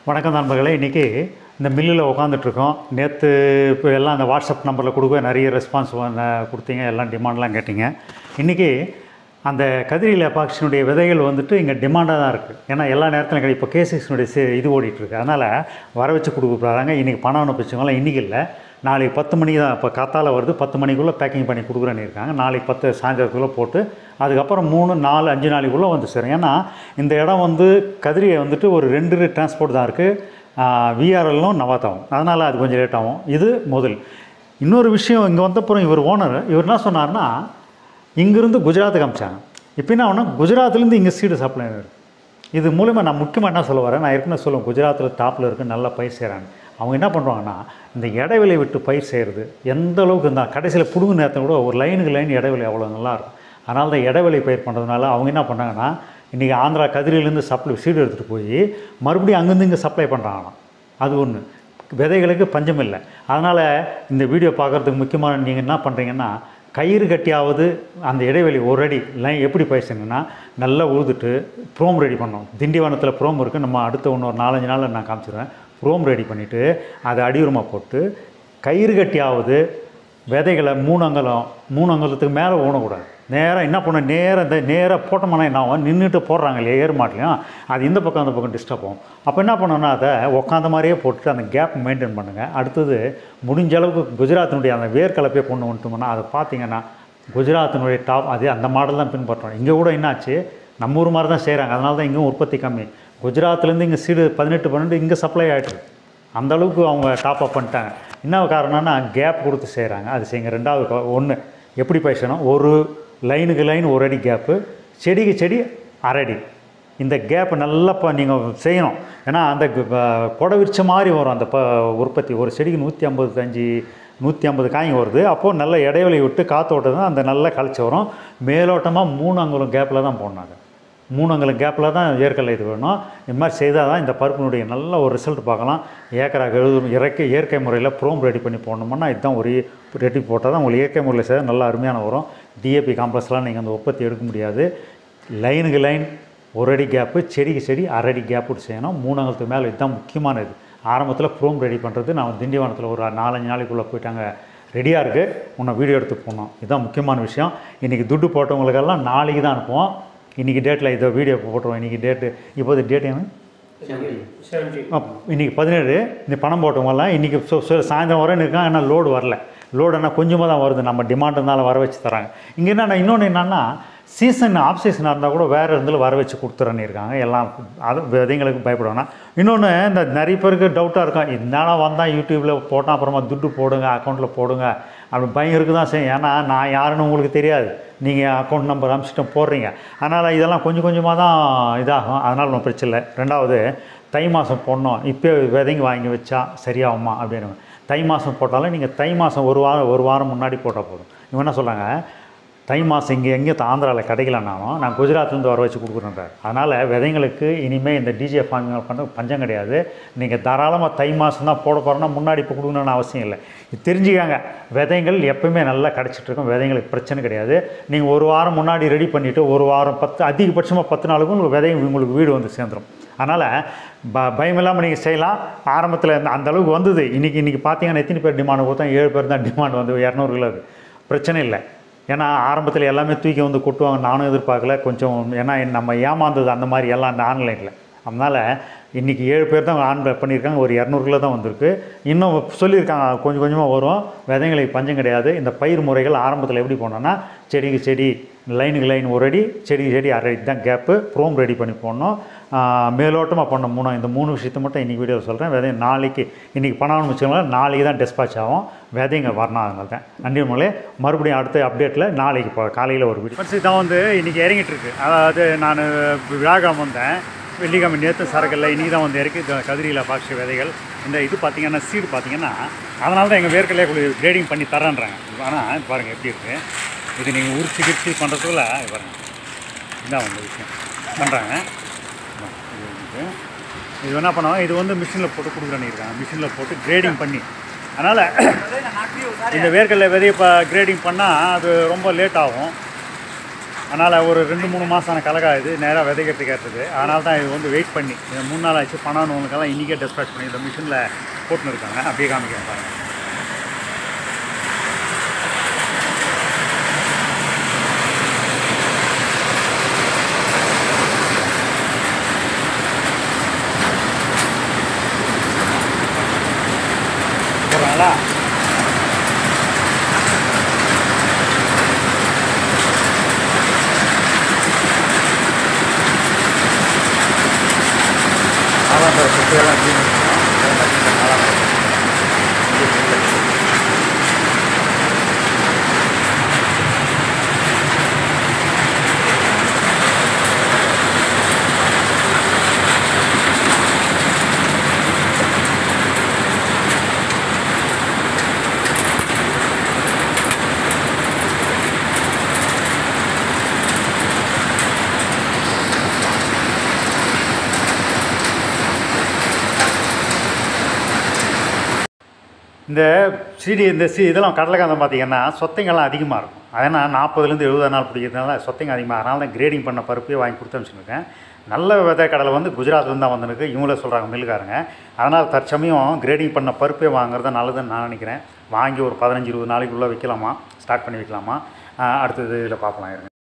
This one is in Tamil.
வணக்கம் நண்பர்களே இன்றைக்கி இந்த மில்லில் உட்காந்துட்ருக்கோம் நேற்று இப்போ எல்லாம் அந்த வாட்ஸ்அப் நம்பரில் கொடுக்க நிறைய ரெஸ்பான்ஸ் கொடுத்தீங்க எல்லாம் டிமாண்ட்லாம் கேட்டிங்க இன்றைக்கி அந்த கதிரியில் பாக்ஸினுடைய விதைகள் வந்துட்டு இங்கே டிமாண்டாக தான் இருக்குது ஏன்னா எல்லா நேரத்திலும் கிடையாது இப்போ கேசிக்ஸினுடைய சே இது ஓடிட்டுருக்கு அதனால் வர வச்சு கொடுக்குறாங்க இன்றைக்கி பணம் அனுப்பிச்சவங்களாம் இன்றைக்கி இல்லை நாளைக்கு பத்து மணிக்கு தான் இப்போ காத்தால வருது பத்து மணிக்குள்ளே பேக்கிங் பண்ணி கொடுக்குறேன்னு இருக்காங்க நாளைக்கு பத்து சாயந்தரத்துக்குள்ளே போட்டு அதுக்கப்புறம் மூணு நாலு அஞ்சு நாளைக்குள்ளே வந்து சேரும் ஏன்னா இந்த இடம் வந்து கதிரியை வந்துட்டு ஒரு ரெண்டு டிரான்ஸ்போர்ட் தான் இருக்குது விஆர்எல்லும் நவாத்தாவும் அதனால் அது கொஞ்சம் லேட் ஆகும் இது முதல் இன்னொரு விஷயம் இங்கே வந்தப்புறம் இவர் ஓனர் இவர் என்ன சொன்னார்னா இங்கேருந்து குஜராத்துக்கு அமிச்சாங்க இப்போ என்ன ஆகுனா குஜராத்லேருந்து இங்கே சீடு சப்ளை இருக்குது இது மூலமா நான் முக்கியமாக என்ன சொல்ல வரேன் நான் ஏற்கனவே சொல்லுவேன் குஜராத்தில் டாப்பில் இருக்குது நல்லா பயிர் செய்கிறாங்க அவங்க என்ன பண்ணுவாங்கன்னா இந்த இடைவெளி விட்டு பயிர் செய்கிறது எந்த அளவுக்கு இருந்தால் கடைசியில் புடுங்கு நேரத்தை கூட ஒரு லைனுக்கு லைன் இடைவெளி அவ்வளோ நல்லா இருக்கும் அதனால தான் இடைவெளி பயிர் பண்ணுறதுனால அவங்க என்ன பண்ணாங்கன்னா இன்றைக்கி ஆந்திரா கதிரிலேருந்து சப்ளை சீடு எடுத்துகிட்டு போய் மறுபடியும் அங்கேருந்து இங்கே சப்ளை பண்ணுறாங்களாம் அது ஒன்று விதைகளுக்கு பஞ்சம் இல்லை அதனால் இந்த வீடியோ பார்க்குறதுக்கு முக்கியமான நீங்கள் என்ன பண்ணுறீங்கன்னா கயிறு கட்டியாவது அந்த இடைவெளி ஒரு அடி லைன் எப்படி பயிற்சிங்கன்னா நல்லா உழுதுட்டு ப்ரோம் ரெடி பண்ணோம் திண்டிவனத்தில் ப்ரோம் இருக்குது நம்ம அடுத்த ஒன்று ஒரு நாலஞ்சு நாளில் நான் காமிச்சிடுவேன் ப்ரோம் ரெடி பண்ணிவிட்டு அதை அடியுரமாக போட்டு கயிறு கட்டியாவது விதைகளை மூணு அங்கலம் மூணு அங்கலத்துக்கு மேலே ஊனக்கூடாது நேராக என்ன பண்ண நேராக இந்த நேராக போட்டோம்னா என்ன ஆகும் நின்றுட்டு போடுறாங்க இல்லையா ஏர் மாட்டலையும் அது இந்த பக்கம் அந்த பக்கம் டிஸ்டர்ப் ஆகும் அப்போ என்ன பண்ணணும்னா அதை உட்காந்த மாதிரியே போட்டுட்டு அந்த கேப் மெயின்டைன் பண்ணுங்கள் அடுத்தது முடிஞ்ச அளவுக்கு குஜராத்தினுடைய அந்த வேர்க்கலப்பையை கொண்டு வந்துட்டோம்னா அதை பார்த்தீங்கன்னா குஜராத்தினுடைய டாப் அது அந்த மாடல் தான் பின்பற்றோம் இங்கே கூட என்னாச்சு நம்ம ஊர் மாதிரி தான் செய்கிறாங்க அதனால தான் இங்கேயும் உற்பத்தி கம்மி குஜராத்லேருந்து இங்கே சீடு பதினெட்டு பன்னெண்டு இங்கே சப்ளை ஆகிட்டு அந்த அளவுக்கு அவங்க டாப் அப் பண்ணிட்டாங்க என்ன காரணம்னா கேப் கொடுத்து செய்கிறாங்க அது செய்யுங்க ரெண்டாவது ஒன்று எப்படி பேசணும் ஒரு லைனுக்கு லைன் ஒரு அடி கேப்பு செடிக்கு செடி அரை அடி இந்த கேப்பை நல்லா இப்போ நீங்கள் செய்யணும் ஏன்னா அந்த கொடை விரிச்ச மாதிரி வரும் அந்த ப உற்பத்தி ஒரு செடிக்கு நூற்றி ஐம்பத்தஞ்சு நூற்றி ஐம்பது காய்ங்க வருது அப்போது நல்ல இடைவெளி விட்டு காற்று ஓட்டம் அந்த நல்லா கழிச்சு வரும் மேலோட்டமாக மூணு அங்குலம் கேப்பில் தான் போடணும் அதை மூணு அங்குலம் கேப்பில் தான் ஏற்கலை இது வேணும் இது மாதிரி செய்தால் தான் இந்த பருப்பினுடைய நல்ல ஒரு ரிசல்ட் பார்க்கலாம் ஏக்கராக எழுது இயற்கை இயற்கை முறையில் ப்ரோம் ரெடி பண்ணி போடணும்னா இதுதான் ஒரு ரெடி போட்டால் தான் உங்களுக்கு இயற்கை முறையில் செய்தால் நல்லா அருமையான வரும் டிஏபி காம்ப்ளெக்ஸ்லாம் நீங்கள் அந்த உற்பத்தி எடுக்க முடியாது லைனுக்கு லைன் ஒரு அடி கேப்பு செடிக்கு செடி அரை அடி கேப் விட்டு செய்யணும் மூணு அங்கலத்துக்கு மேலே இதுதான் முக்கியமானது ஆரம்பத்தில் ப்ரோம் ரெடி பண்ணுறது நான் திண்டிவனத்தில் ஒரு நாலஞ்சு நாளைக்குள்ளே போயிட்டாங்க ரெடியாக இருக்குது உன்னை வீடியோ எடுத்து போகணும் இதுதான் முக்கியமான விஷயம் இன்றைக்கி துட்டு போட்டவங்களுக்கெல்லாம் நாளைக்கு தான் அனுப்புவோம் இன்றைக்கி டேட்டில் இதை வீடியோ போட்டுருவோம் இன்றைக்கி டேட்டு இப்போது டேட் என்ன இன்றைக்கி பதினேழு இந்த பணம் போட்டவங்கலாம் இன்றைக்கி சொ சொ சாயந்தரம் வரேன்னு இருக்கான் ஏன்னா லோடு வரல லோடு என்ன கொஞ்சமாக தான் வருது நம்ம டிமாண்ட் இருந்தாலும் வர வச்சு தராங்க இங்கே என்னென்ன இன்னொன்று என்னென்னா சீசன் ஆஃப் சீசனாக இருந்தால் கூட வேறு இருந்தாலும் வர வச்சு கொடுத்துறேன்னு இருக்காங்க எல்லாம் அது விதைங்களுக்கு பயப்படுவாங்கன்னா இன்னொன்று இந்த நிறைய பேருக்கு டவுட்டாக இருக்கும் இதனால வந்தால் யூடியூப்பில் போட்டால் அப்புறமா துட்டு போடுங்க அக்கௌண்ட்டில் போடுங்க அப்படி பயம் இருக்குது தான் செய்யும் ஏன்னா நான் யாருன்னு உங்களுக்கு தெரியாது நீங்கள் அக்கௌண்ட் நம்பர் அனுப்பிச்சிட்டு போடுறீங்க அதனால் இதெல்லாம் கொஞ்சம் கொஞ்சமாக தான் இதாகும் அதனால் ஒன்றும் பிரச்சனை இல்லை ரெண்டாவது தை மாதம் போடணும் இப்போ விதைங்க வாங்கி வச்சா சரியாகுமா அப்படின்னு தை மாதம் போட்டாலும் நீங்கள் தை மாதம் ஒரு வாரம் ஒரு வாரம் முன்னாடி போட்டால் போதும் இவங்க என்ன சொல்கிறாங்க தை மாதம் இங்கே எங்கேயும் ஆந்திராவில் கிடைக்கலனாலும் நான் குஜராத்லேருந்து வர வச்சு கொடுக்குறேன்றார் அதனால் விதைங்களுக்கு இனிமேல் இந்த டிஜே ஃபார்மிங் பண்ண பஞ்சம் கிடையாது நீங்கள் தாராளமாக தை மாதம் தான் போட போகிறோன்னா முன்னாடி இப்போ கொடுக்கணும்னு அவசியம் இல்லை இது தெரிஞ்சுக்காங்க விதைகள் எப்பவுமே நல்லா கிடச்சிட்ருக்கும் விதைங்களுக்கு பிரச்சனை கிடையாது நீங்கள் ஒரு வாரம் முன்னாடி ரெடி பண்ணிவிட்டு ஒரு வாரம் பத்து அதிகபட்சமாக பத்து நாளுக்கு உங்களுக்கு விதை உங்களுக்கு வீடு வந்து சேர்ந்துடும் அதனால் ப பயம் இல்லாமல் நீங்கள் செய்யலாம் ஆரம்பத்தில் அந்த அந்த அளவுக்கு வந்தது இன்றைக்கி இன்றைக்கி பார்த்தீங்கன்னா எத்தனை பேர் டிமாண்ட் கொடுத்தா ஏழு பேர் தான் டிமாண்ட் வந்து இரநூறு கிலோ பிரச்சனை இல்லை ஏன்னா ஆரம்பத்தில் எல்லாமே தூக்கி வந்து கொட்டுவாங்க நானும் எதிர்பார்க்கல கொஞ்சம் ஏன்னா நம்ம ஏமாந்தது அந்த மாதிரி எல்லாம் அந்த ஆன்லைனில் அதனால் இன்றைக்கி ஏழு பேர் தான் ஆன் பண்ணியிருக்காங்க ஒரு இரநூறு கிலோ தான் வந்திருக்கு இன்னும் சொல்லியிருக்காங்க கொஞ்சம் கொஞ்சமாக வரும் விதைங்களுக்கு பஞ்சம் கிடையாது இந்த பயிர் முறைகள் ஆரம்பத்தில் எப்படி போனோன்னா செடிக்கு செடி லைனுக்கு லைன் ஒரு அடி செடிக்கு செடி அரை அடி தான் கேப்பு ப்ரோம் ரெடி பண்ணி போடணும் மேலோட்டமாக பண்ண மூணு இந்த மூணு விஷயத்தை மட்டும் இன்றைக்கி வீடியோவில் சொல்கிறேன் விதை நாளைக்கு இன்றைக்கி பண்ணணும்னு வச்சுக்கோங்களேன் நாளைக்கு தான் டிஸ்பாச் ஆகும் விதைங்க வரணும் அதனால தான் நன்றி மகளே மறுபடியும் அடுத்த அப்டேட்டில் நாளைக்கு இப்போ காலையில் ஒரு வீடியோ ஃபர்ஸ்ட் தான் வந்து இன்றைக்கி இறங்கிட்டு இருக்கு அதாவது நான் விழாகம் வந்தேன் வெள்ளிக்கிழமை நேற்று சரக்கில் இன்றைக்கி தான் வந்து இறக்கி இந்த கதிரியில் பாக்ஷ விதைகள் இந்த இது பார்த்திங்கன்னா சீடு பார்த்திங்கன்னா அதனால தான் எங்கள் வேர்க்கலையே கிரேடிங் பண்ணி தரேன்றாங்க ஆனால் பாருங்கள் எப்படி இருக்குது இது நீங்கள் உரிச்சு கிரிச்சி பண்ணுறதுக்குள்ள பாருங்கள் இதான் வந்து விஷயம் பண்ணுறாங்க இது என்ன பண்ணுவாங்க இது வந்து மிஷினில் போட்டு கொடுக்குறேன்னு இருக்காங்க மிஷினில் போட்டு கிரேடிங் பண்ணி அதனால் இந்த வேர்க்கடலை விதையை இப்போ கிரேடிங் பண்ணால் அது ரொம்ப லேட் ஆகும் அதனால் ஒரு ரெண்டு மூணு மாதம் கலகா இது நேராக விதைக்கிறதுக்கு ஏற்றது அதனால தான் இது வந்து வெயிட் பண்ணி இது மூணு நாள் ஆச்சு பணம்னுங்களுக்கெல்லாம் இன்றைக்கே டிஸ்பேச் பண்ணி இந்த மிஷினில் போட்டுன்னு இருக்காங்க அப்படியே காமிக்கிறேன் பாருங்க போடுறாங்களா அதான் சார் குப்பையெல்லாம் clean பண்ணிட்டோம். இதெல்லாம் பார்த்தீங்கன்னா நல்லா இருக்கும். இங்கே full ஆ. இந்த சீடி இந்த சி இதெல்லாம் கடலைக்காந்தம் பார்த்தீங்கன்னா சொத்தைங்கெல்லாம் அதிகமாக இருக்கும் அதனால் நாற்பதுலேருந்து எழுபது நாள் பிடிக்கிறதுனால சொத்தைங்க அதிகமாக அதனால தான் கிரேடிங் பண்ண பருப்பே வாங்கி கொடுத்து அனுப்பிச்சுருக்கேன் நல்ல விதை கடலை வந்து குஜராத்லேருந்து தான் வந்துருக்கு இவங்களே சொல்கிறாங்க மில்லுக்காரங்க அதனால் தற்சமயம் கிரேடிங் பண்ண பருப்பே வாங்குறது நல்லதுன்னு நான் நினைக்கிறேன் வாங்கி ஒரு பதினஞ்சு இருபது நாளைக்குள்ளே வைக்கலாமா ஸ்டார்ட் பண்ணி வைக்கலாமா ஆஹ் அடுத்தது இதில் பார்க்கலாம் இருங்க